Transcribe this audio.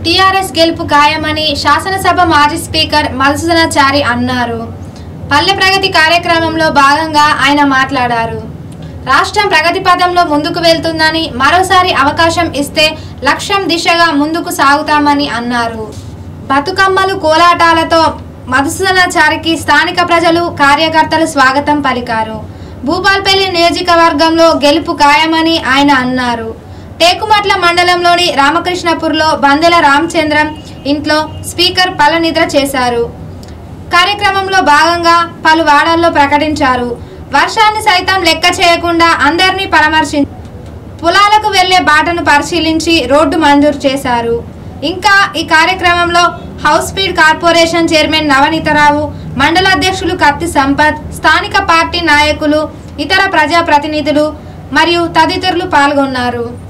TRS గెలుపు ఖాయమని శాసనసభ మాజీ స్పీకర్ మధుసూదనాచారి అన్నారు పల్లె ప్రగతి కార్యక్రమంలో భాగంగా ఆయన మాట్లాడారు రాష్ట్రం ప్రగతి పథంలో ముందుకు వెళ్తుందని మరోసారి అవకాశం ఇస్తే లక్ష్యం దిశగా ముందుకు సాగుతామని అన్నారు బతుకమ్మలు కోలాటాలతో మధుసూదనాచారికి స్థానిక ప్రజలు కార్యకర్తలు స్వాగతం పలికారు భూపాల్పల్లి నియోజకవర్గంలో గెలుపు ఖాయమని ఆయన అన్నారు టేకుమట్ల మండలంలోని రామకృష్ణపూర్లో బందెల రామచంద్రం ఇంట్లో స్పీకర్ పలనిద్ర చేశారు కార్యక్రమంలో భాగంగా పలు వాడల్లో ప్రకటించారు వర్షాన్ని సైతం లెక్క చేయకుండా అందరినీ పరామర్శించారు పొలాలకు వెళ్లే బాటను పరిశీలించి రోడ్డు మంజూరు చేశారు ఇంకా ఈ కార్యక్రమంలో హౌస్ స్పీడ్ కార్పొరేషన్ చైర్మన్ నవనీతరావు మండల అధ్యక్షులు కత్తి సంపత్ స్థానిక పార్టీ నాయకులు ఇతర ప్రజాప్రతినిధులు మరియు తదితరులు పాల్గొన్నారు